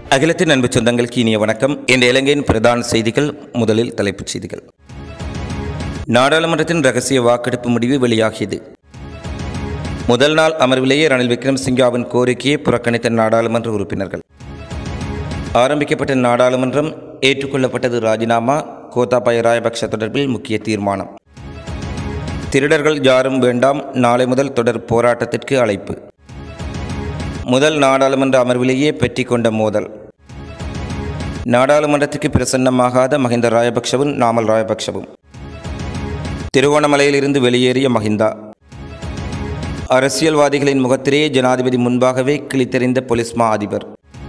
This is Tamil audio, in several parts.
அகிலத்தின் அன்பு சொந்தங்களுக்கு இனிய வணக்கம் இந்த இலங்கையின் பிரதான செய்திகள் முதலில் தலைப்புச் செய்திகள் நாடாளுமன்றத்தின் ரகசிய வாக்கெடுப்பு முடிவு வெளியாகியது முதல் நாள் அமர்விலேயே ரணில் விக்ரமசிங்காவின் கோரிக்கையை புறக்கணித்த நாடாளுமன்ற உறுப்பினர்கள் ஆரம்பிக்கப்பட்ட நாடாளுமன்றம் ஏற்றுக்கொள்ளப்பட்டது ராஜினாமா கோத்தாபாய ராயபக்ஷ தொடர்பில் முக்கிய தீர்மானம் திருடர்கள் யாரும் வேண்டாம் நாளை முதல் தொடர் போராட்டத்திற்கு அழைப்பு முதல் நாடாளுமன்ற அமர்விலேயே பெற்றி கொண்ட மோதல் நாடாளுமன்றத்துக்கு பிரசன்னமாகாத மஹிந்த ராயபக்ஷவும் நாமல் ராயபக்ஷவும் திருவோணமலையிலிருந்து வெளியேறிய மஹிந்தா அரசியல்வாதிகளின் முகத்திலேயே ஜனாதிபதி முன்பாகவே கிழித்தெறிந்த பொலிஸ் மா அதிபர்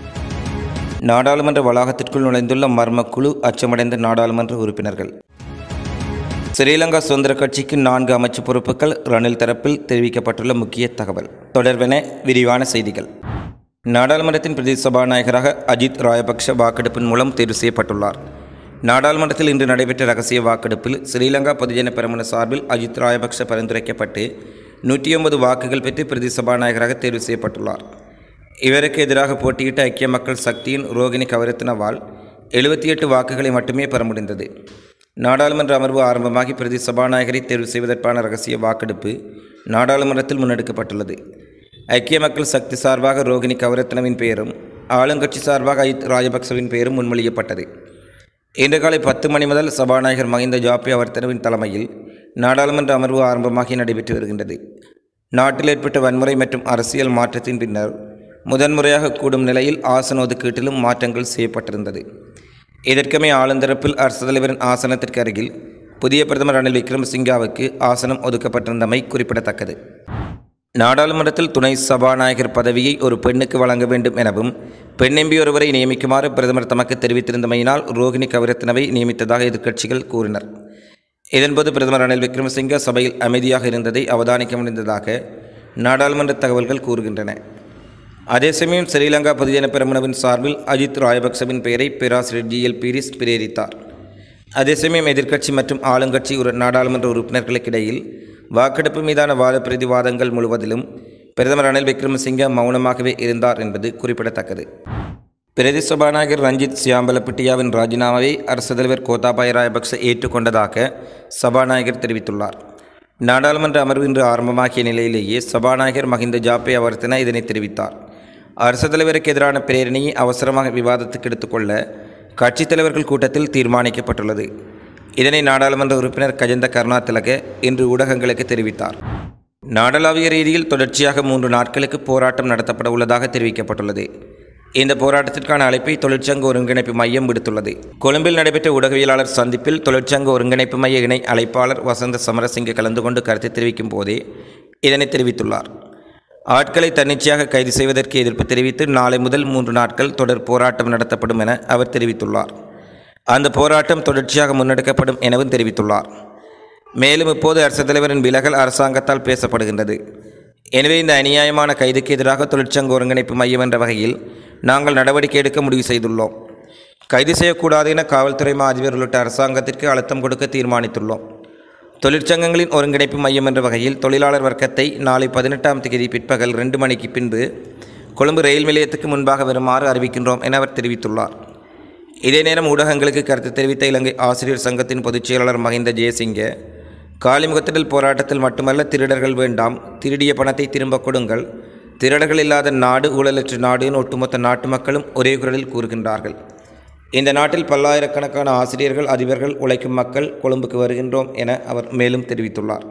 நாடாளுமன்ற வளாகத்திற்குள் நுழைந்துள்ள மர்ம குழு அச்சமடைந்த நாடாளுமன்ற உறுப்பினர்கள் ஸ்ரீலங்கா சுதந்திர கட்சிக்கு நான்கு அமைச்சு பொறுப்புகள் ரணில் தரப்பில் தெரிவிக்கப்பட்டுள்ள முக்கிய தகவல் தொடர்பென விரிவான செய்திகள் நாடாளுமன்றத்தின் பிரதி சபாநாயகராக அஜித் ராயபக்ஷ வாக்கெடுப்பின் மூலம் தேர்வு செய்யப்பட்டுள்ளார் நாடாளுமன்றத்தில் இன்று நடைபெற்ற ரகசிய வாக்கெடுப்பில் ஸ்ரீலங்கா பொதுஜன பெரமுன சார்பில் அஜித் ராயபக்ஷ பரிந்துரைக்கப்பட்டு நூற்றி ஒன்பது வாக்குகள் பெற்று பிரதி சபாநாயகராக தேர்வு செய்யப்பட்டுள்ளார் இவருக்கு எதிராக போட்டியிட்ட ஐக்கிய மக்கள் சக்தியின் ரோகிணி கவரத்தினவால் எழுபத்தி எட்டு வாக்குகளை மட்டுமே பெற முடிந்தது நாடாளுமன்ற அமர்வு ஆரம்பமாகி பிரதி சபாநாயகரை தேர்வு செய்வதற்கான ரகசிய வாக்கெடுப்பு நாடாளுமன்றத்தில் முன்னெடுக்கப்பட்டுள்ளது ஐக்கிய மக்கள் சக்தி சார்பாக ரோகிணி கவரத்னவின் பெயரும் ஆளுங்கட்சி சார்பாக அஜித் ராஜபக்சவின் பெயரும் முன்மொழியப்பட்டது இன்று காலை பத்து மணி முதல் சபாநாயகர் மஹிந்த ஜாப்பி அவர்த்தனவின் தலைமையில் நாடாளுமன்ற அமர்வு ஆரம்பமாகி நடைபெற்று வருகின்றது நாட்டில் ஏற்பட்ட வன்முறை மற்றும் அரசியல் மாற்றத்தின் பின்னர் முதன்முறையாக கூடும் நிலையில் ஆசன ஒதுக்கீட்டிலும் மாற்றங்கள் செய்யப்பட்டிருந்தது இதற்குமே ஆளுந்தரப்பில் அரசு தலைவரின் ஆசனத்திற்கு அருகில் புதிய பிரதமர் ரணில் விக்ரமசிங்காவுக்கு ஆசனம் ஒதுக்கப்பட்டிருந்தமை குறிப்பிடத்தக்கது நாடாளுமன்றத்தில் துணை சபாநாயகர் பதவியை ஒரு பெண்ணுக்கு வழங்க வேண்டும் எனவும் பெண் எம்பி ஒருவரை நியமிக்குமாறு பிரதமர் தமக்கு தெரிவித்திருந்தமையினால் ரோகிணி கவிரத்னவை நியமித்ததாக எதிர்க்கட்சிகள் கூறினர் இதன்போது பிரதமர் ரணில் விக்ரமசிங்க சபையில் அமைதியாக இருந்ததை அவதானிக்க முடிந்ததாக நாடாளுமன்ற தகவல்கள் கூறுகின்றன அதே சமயம் ஸ்ரீலங்கா பொதுஜன பெரமுனவின் சார்பில் அஜித் ராயபக்சவின் பெயரை பேராசிரியர் ஜி எல் பீரிஸ் பிரேரித்தார் அதே சமயம் எதிர்க்கட்சி மற்றும் ஆளுங்கட்சி ஒரு நாடாளுமன்ற உறுப்பினர்களுக்கிடையில் வாக்கெடுப்பு மீதான வாத பிரதிவாதங்கள் முழுவதிலும் பிரதமர் ரணில் விக்ரமசிங்க மௌனமாகவே இருந்தார் என்பது குறிப்பிடத்தக்கது பிரதி சபாநாயகர் ரஞ்சித் சியாம்பலப்பிட்டியாவின் ராஜினாமாவை அரசு தலைவர் கோத்தாபாய ராயபக்ச ஏற்றுக்கொண்டதாக சபாநாயகர் தெரிவித்துள்ளார் நாடாளுமன்ற அமர்வு இன்று ஆரம்பமாகிய நிலையிலேயே சபாநாயகர் மஹிந்த ஜாப்பே அவர்த்தன இதனை தெரிவித்தார் அரசு தலைவருக்கு எதிரான பிரேரணையை அவசரமாக விவாதத்துக்கு எடுத்துக்கொள்ள கட்சித் தலைவர்கள் கூட்டத்தில் தீர்மானிக்கப்பட்டுள்ளது இதனை நாடாளுமன்ற உறுப்பினர் கஜந்த கருணாதிலக இன்று ஊடகங்களுக்கு தெரிவித்தார் நாடளாவிய ரீதியில் தொடர்ச்சியாக மூன்று நாட்களுக்கு போராட்டம் நடத்தப்பட உள்ளதாக தெரிவிக்கப்பட்டுள்ளது இந்த போராட்டத்திற்கான அழைப்பை தொழிற்சங்க ஒருங்கிணைப்பு மையம் விடுத்துள்ளது கொழும்பில் நடைபெற்ற ஊடகவியலாளர் சந்திப்பில் தொழிற்சங்க ஒருங்கிணைப்பு மைய இணை அழைப்பாளர் வசந்த சமரசிங்க கலந்து கொண்டு கருத்து தெரிவிக்கும் போதே இதனை தெரிவித்துள்ளார் ஆட்களை தன்னிச்சையாக கைது செய்வதற்கு எதிர்ப்பு தெரிவித்து நாளை முதல் மூன்று நாட்கள் தொடர் போராட்டம் நடத்தப்படும் என அவர் தெரிவித்துள்ளார் அந்த போராட்டம் தொடர்ச்சியாக முன்னெடுக்கப்படும் எனவும் தெரிவித்துள்ளார் மேலும் இப்போது அரசு தலைவரின் விலகல் அரசாங்கத்தால் பேசப்படுகின்றது எனவே இந்த அநியாயமான கைதுக்கு எதிராக தொழிற்சங்க ஒருங்கிணைப்பு மையம் என்ற வகையில் நாங்கள் நடவடிக்கை எடுக்க முடிவு செய்துள்ளோம் கைது செய்யக்கூடாது என காவல்துறை மா அதிபர் உள்ளிட்ட அரசாங்கத்திற்கு அழுத்தம் கொடுக்க தீர்மானித்துள்ளோம் தொழிற்சங்கங்களின் ஒருங்கிணைப்பு மையம் என்ற வகையில் தொழிலாளர் வர்க்கத்தை நாளை பதினெட்டாம் தேதி பிற்பகல் ரெண்டு மணிக்கு பின்பு கொழும்பு ரயில் நிலையத்துக்கு முன்பாக வருமாறு அறிவிக்கின்றோம் என அவர் தெரிவித்துள்ளார் இதே நேரம் ஊடகங்களுக்கு கருத்து தெரிவித்த இலங்கை ஆசிரியர் சங்கத்தின் பொதுச் செயலாளர் மஹிந்த ஜெயசிங்க காலிமுகத்திடல் போராட்டத்தில் மட்டுமல்ல திருடர்கள் வேண்டாம் திருடிய பணத்தை திரும்ப கொடுங்கள் திருடர்கள் இல்லாத நாடு ஊழலற்ற நாடுன்னு ஒட்டுமொத்த நாட்டு மக்களும் ஒரே குரலில் கூறுகின்றார்கள் இந்த நாட்டில் பல்லாயிரக்கணக்கான ஆசிரியர்கள் அதிபர்கள் உழைக்கும் மக்கள் கொழும்புக்கு வருகின்றோம் என அவர் மேலும் தெரிவித்துள்ளார்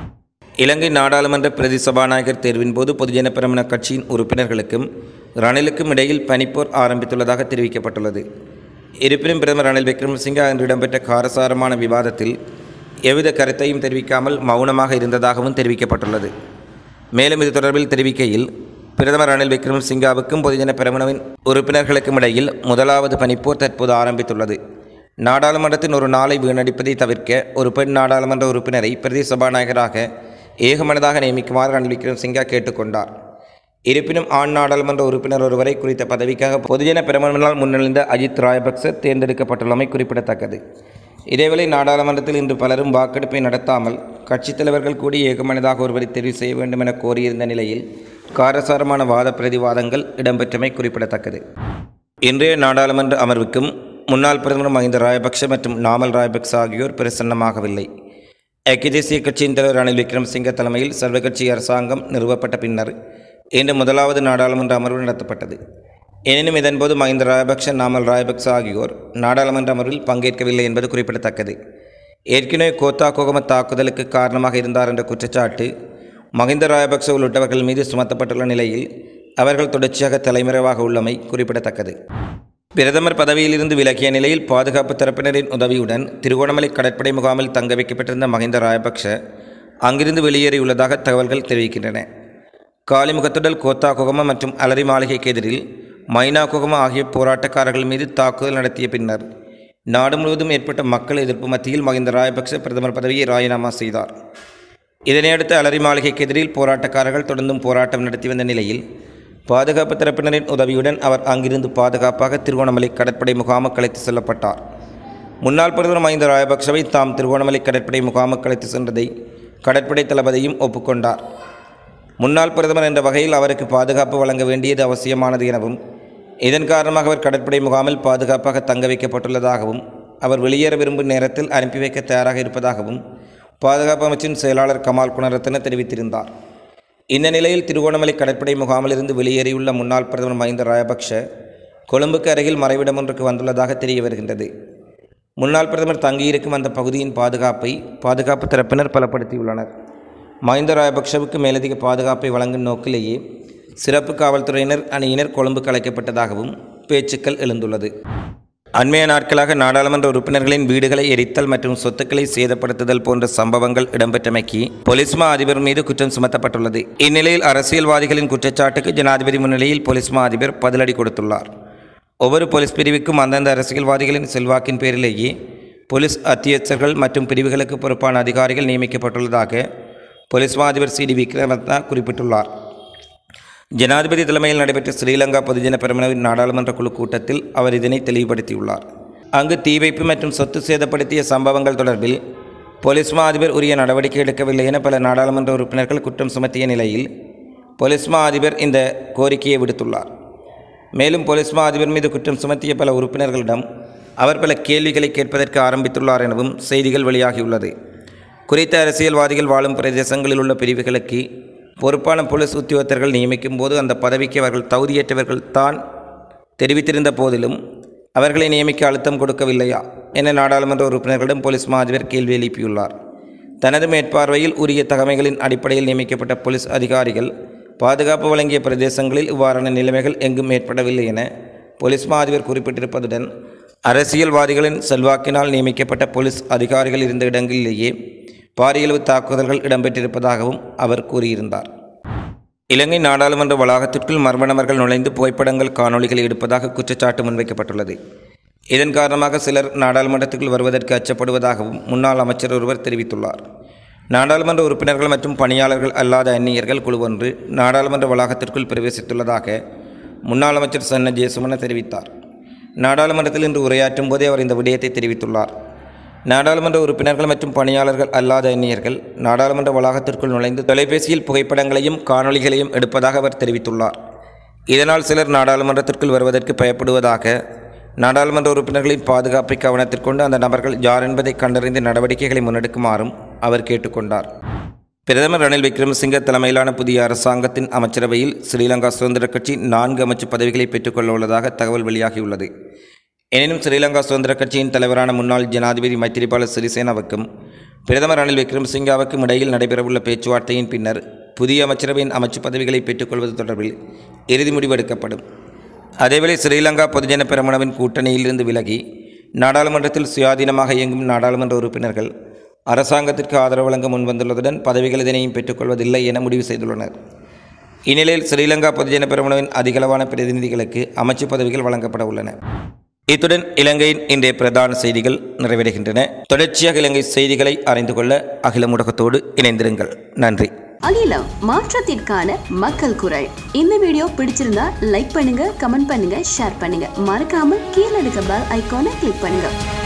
இலங்கை நாடாளுமன்ற பிரதி சபாநாயகர் தேர்வின் போது பொதுஜன பெரமுன கட்சியின் உறுப்பினர்களுக்கும் ரணிலுக்கும் இடையில் பனிப்போர் ஆரம்பித்துள்ளதாக தெரிவிக்கப்பட்டுள்ளது இருப்பினும் பிரதமர் ரணில் விக்ரமசிங்க அன்று இடம்பெற்ற காரசாரமான விவாதத்தில் எவ்வித கருத்தையும் தெரிவிக்காமல் மௌனமாக இருந்ததாகவும் தெரிவிக்கப்பட்டுள்ளது மேலும் இது தொடர்பில் தெரிவிக்கையில் பிரதமர் ரணில் விக்ரமசிங்காவுக்கும் பொதுஜன பெரமுனவின் உறுப்பினர்களுக்கும் இடையில் முதலாவது பனிப்போர் தற்போது ஆரம்பித்துள்ளது நாடாளுமன்றத்தின் ஒரு நாளை வீணடிப்பதை தவிர்க்க ஒரு பெண் நாடாளுமன்ற உறுப்பினரை பிரதி சபாநாயகராக ஏகமனதாக நியமிக்குமாறு ரணில் விக்ரமசிங்கா கேட்டுக்கொண்டார் இருப்பினும் ஆண் நாடாளுமன்ற உறுப்பினர் ஒருவரை குறித்த பதவிக்காக பொதுஜன பெருமனால் முன்னிழந்த அஜித் ராயபக்ச தேர்ந்தெடுக்கப்பட்டுள்ளமை குறிப்பிடத்தக்கது இதேவேளை நாடாளுமன்றத்தில் இன்று பலரும் வாக்கெடுப்பை நடத்தாமல் கட்சித் தலைவர்கள் கூடி ஏகமனதாக ஒருவரை தெரிவு செய்ய வேண்டும் என கோரியிருந்த நிலையில் காரசாரமான வாத பிரதிவாதங்கள் இடம்பெற்றமை குறிப்பிடத்தக்கது இன்றைய நாடாளுமன்ற அமர்வுக்கும் முன்னாள் பிரதமர் மஹிந்த ராயபக்ஷ மற்றும் நாமல் ராயபக்ச ஆகியோர் பிரசன்னமாகவில்லை ஐக்கிய தேசிய கட்சியின் தலைவர் ரணில் விக்ரமசிங்க தலைமையில் சர்வகட்சி அரசாங்கம் நிறுவப்பட்ட பின்னர் இன்று முதலாவது நாடாளுமன்ற அமர்வு நடத்தப்பட்டது எனினும் இதன்போது மஹிந்த ராயபக்ஷ நாமல் ராயபக்ச ஆகியோர் நாடாளுமன்ற அமர்வில் பங்கேற்கவில்லை என்பது குறிப்பிடத்தக்கது ஏற்கனவே கோத்தா கோகம தாக்குதலுக்கு காரணமாக இருந்தார் என்ற குற்றச்சாட்டு மஹிந்த ராயபக்ச உள்ளிட்டவர்கள் மீது சுமத்தப்பட்டுள்ள நிலையில் அவர்கள் தொடர்ச்சியாக தலைமறைவாக உள்ளமை குறிப்பிடத்தக்கது பிரதமர் பதவியிலிருந்து விலகிய நிலையில் பாதுகாப்பு தரப்பினரின் உதவியுடன் திருகோணமலை கடற்படை முகாமில் தங்க வைக்கப்பட்டிருந்த மஹிந்த ராயபக்ஷ அங்கிருந்து வெளியேறியுள்ளதாக தகவல்கள் தெரிவிக்கின்றன காலிமுகத்துடல் கோத்தா குகம மற்றும் அலரி மாளிகைக்கு எதிரில் மைனா குகம ஆகிய போராட்டக்காரர்கள் மீது தாக்குதல் நடத்திய பின்னர் நாடு முழுவதும் ஏற்பட்ட மக்கள் எதிர்ப்பு மத்தியில் மஹிந்த ராயபக்ஷ பிரதமர் பதவியை ராஜினாமா செய்தார் இதனையடுத்து அலரி மாளிகைக்கு எதிரில் போராட்டக்காரர்கள் தொடர்ந்தும் போராட்டம் நடத்தி வந்த நிலையில் பாதுகாப்பு தரப்பினரின் உதவியுடன் அவர் அங்கிருந்து பாதுகாப்பாக திருகோணமலை கடற்படை முகாமுக்கு அழைத்து செல்லப்பட்டார் முன்னாள் பிரதமர் மஹிந்த ராயபக்சவை தாம் திருகோணமலை கடற்படை முகாமுக்கு அழைத்து சென்றதை கடற்படை தளபதியும் ஒப்புக்கொண்டார் முன்னாள் பிரதமர் என்ற வகையில் அவருக்கு பாதுகாப்பு வழங்க வேண்டியது அவசியமானது எனவும் இதன் காரணமாக அவர் கடற்படை முகாமில் பாதுகாப்பாக தங்க வைக்கப்பட்டுள்ளதாகவும் அவர் வெளியேற விரும்பும் நேரத்தில் அனுப்பி வைக்க தயாராக இருப்பதாகவும் பாதுகாப்பு அமைச்சின் செயலாளர் கமால் குணரத்ன தெரிவித்திருந்தார் இந்த நிலையில் திருகோணமலை கடற்படை முகாமிலிருந்து வெளியேறியுள்ள முன்னாள் பிரதமர் மஹிந்த ராயபக்ஷ கொழும்புக்கு அருகில் மறைவிடம் ஒன்றுக்கு வந்துள்ளதாக தெரிய வருகின்றது முன்னாள் பிரதமர் தங்கியிருக்கும் அந்த பகுதியின் பாதுகாப்பை பாதுகாப்பு தரப்பினர் பலப்படுத்தியுள்ளனர் மஹிந்த ராயபக்ஷவுக்கு மேலதிக பாதுகாப்பை வழங்கும் நோக்கிலேயே சிறப்பு காவல்துறையினர் அணியினர் கொழும்புக்கு அழைக்கப்பட்டதாகவும் பேச்சுக்கள் எழுந்துள்ளது அண்மைய நாட்களாக நாடாளுமன்ற உறுப்பினர்களின் வீடுகளை எரித்தல் மற்றும் சொத்துக்களை சேதப்படுத்துதல் போன்ற சம்பவங்கள் இடம்பெற்றமைக்கு பொலிஸ்மா அதிபர் மீது குற்றம் சுமத்தப்பட்டுள்ளது இந்நிலையில் அரசியல்வாதிகளின் குற்றச்சாட்டுக்கு ஜனாதிபதி முன்னிலையில் பொலிஸ்மா அதிபர் பதிலடி கொடுத்துள்ளார் ஒவ்வொரு போலீஸ் பிரிவுக்கும் அந்தந்த அரசியல்வாதிகளின் செல்வாக்கின் பேரிலேயே போலீஸ் அத்தியட்சர்கள் மற்றும் பிரிவுகளுக்கு பொறுப்பான அதிகாரிகள் நியமிக்கப்பட்டுள்ளதாக போலீஸ் மா அதிபர் சி டி விக்ரமரத்னா குறிப்பிட்டுள்ளார் ஜனாதிபதி தலைமையில் நடைபெற்ற ஸ்ரீலங்கா பொதுஜன பெருமனவின் நாடாளுமன்ற குழு கூட்டத்தில் அவர் இதனை தெளிவுபடுத்தியுள்ளார் அங்கு தீ வைப்பு மற்றும் சொத்து சேதப்படுத்திய சம்பவங்கள் தொடர்பில் போலீஸ் மா அதிபர் உரிய நடவடிக்கை எடுக்கவில்லை என பல நாடாளுமன்ற உறுப்பினர்கள் குற்றம் சுமத்திய நிலையில் போலீஸ் மா அதிபர் இந்த கோரிக்கையை விடுத்துள்ளார் மேலும் போலீஸ் மா அதிபர் மீது குற்றம் சுமத்திய பல உறுப்பினர்களிடம் அவர் பல கேள்விகளை கேட்பதற்கு ஆரம்பித்துள்ளார் எனவும் செய்திகள் வெளியாகியுள்ளது குறித்த அரசியல்வாதிகள் வாழும் பிரதேசங்களில் உள்ள பிரிவுகளுக்கு பொறுப்பான போலீஸ் உத்தியோகத்தர்கள் நியமிக்கும் போது அந்த பதவிக்கு அவர்கள் தகுதியற்றவர்கள் தான் தெரிவித்திருந்த போதிலும் அவர்களை நியமிக்க அழுத்தம் கொடுக்கவில்லையா என நாடாளுமன்ற உறுப்பினர்களிடம் போலீஸ் மா அதிபர் கேள்வி எழுப்பியுள்ளார் தனது மேற்பார்வையில் உரிய தகமைகளின் அடிப்படையில் நியமிக்கப்பட்ட போலீஸ் அதிகாரிகள் பாதுகாப்பு வழங்கிய பிரதேசங்களில் இவ்வாறான நிலைமைகள் எங்கும் ஏற்படவில்லை என போலீஸ் மா அதிபர் குறிப்பிட்டிருப்பதுடன் அரசியல்வாதிகளின் செல்வாக்கினால் நியமிக்கப்பட்ட போலீஸ் அதிகாரிகள் இருந்த இடங்களிலேயே பாரியளவு தாக்குதல்கள் இடம்பெற்றிருப்பதாகவும் அவர் கூறியிருந்தார் இலங்கை நாடாளுமன்ற வளாகத்திற்குள் மர்ம நபர்கள் நுழைந்து புகைப்படங்கள் காணொளிகள் எடுப்பதாக குற்றச்சாட்டு முன்வைக்கப்பட்டுள்ளது இதன் காரணமாக சிலர் நாடாளுமன்றத்துக்குள் வருவதற்கு அச்சப்படுவதாகவும் முன்னாள் அமைச்சர் ஒருவர் தெரிவித்துள்ளார் நாடாளுமன்ற உறுப்பினர்கள் மற்றும் பணியாளர்கள் அல்லாத அந்நியர்கள் குழு ஒன்று நாடாளுமன்ற வளாகத்திற்குள் பிரவேசித்துள்ளதாக முன்னாள் அமைச்சர் சன்ன ஜெயசுமன தெரிவித்தார் நாடாளுமன்றத்தில் இன்று உரையாற்றும் போதே அவர் இந்த விடயத்தை தெரிவித்துள்ளார் நாடாளுமன்ற உறுப்பினர்கள் மற்றும் பணியாளர்கள் அல்லாத அந்நியர்கள் நாடாளுமன்ற வளாகத்திற்குள் நுழைந்து தொலைபேசியில் புகைப்படங்களையும் காணொளிகளையும் எடுப்பதாக அவர் தெரிவித்துள்ளார் இதனால் சிலர் நாடாளுமன்றத்திற்குள் வருவதற்கு பயப்படுவதாக நாடாளுமன்ற உறுப்பினர்களின் பாதுகாப்பை கவனத்திற்கொண்டு அந்த நபர்கள் யார் என்பதை கண்டறிந்து நடவடிக்கைகளை முன்னெடுக்குமாறும் அவர் கேட்டுக்கொண்டார் பிரதமர் ரணில் விக்ரமசிங்க தலைமையிலான புதிய அரசாங்கத்தின் அமைச்சரவையில் ஸ்ரீலங்கா சுதந்திர கட்சி நான்கு அமைச்சு பதவிகளை பெற்றுக்கொள்ள உள்ளதாக தகவல் வெளியாகியுள்ளது எனினும் ஸ்ரீலங்கா சுதந்திர கட்சியின் தலைவரான முன்னாள் ஜனாதிபதி மைத்திரிபால சிறிசேனாவுக்கும் பிரதமர் ரணில் விக்ரமசிங்காவுக்கும் இடையில் நடைபெறவுள்ள பேச்சுவார்த்தையின் பின்னர் புதிய அமைச்சரவையின் அமைச்சு பதவிகளை பெற்றுக்கொள்வது தொடர்பில் இறுதி முடிவெடுக்கப்படும் அதேவேளை ஸ்ரீலங்கா பொதுஜன பெரமுனவின் கூட்டணியிலிருந்து விலகி நாடாளுமன்றத்தில் சுயாதீனமாக இயங்கும் நாடாளுமன்ற உறுப்பினர்கள் அரசாங்கத்திற்கு ஆதரவு வழங்க முன்வந்துள்ளதுடன் பதவிகள் இதனையும் பெற்றுக்கொள்வதில்லை என முடிவு செய்துள்ளனர் இந்நிலையில் ஸ்ரீலங்கா பொதுஜன பெரமுனவின் அதிகளவான பிரதிநிதிகளுக்கு அமைச்சு பதவிகள் வழங்கப்பட உள்ளன இத்துடன் இலங்கையின் இன்றைய பிரதான செய்திகள் நிறைவடைகின்றன தொடர்ச்சியாக இலங்கை செய்திகளை அறிந்து கொள்ள அகில ஊடகத்தோடு இணைந்திருங்கள் நன்றி அகிலம் மாற்றத்திற்கான மக்கள் குரல் இந்த வீடியோ பிடிச்சிருந்தா லைக் பண்ணுங்க கமெண்ட் பண்ணுங்க ஷேர் பண்ணுங்க மறக்காம கீழே இருக்க பெல் ஐகானை கிளிக் பண்ணுங்க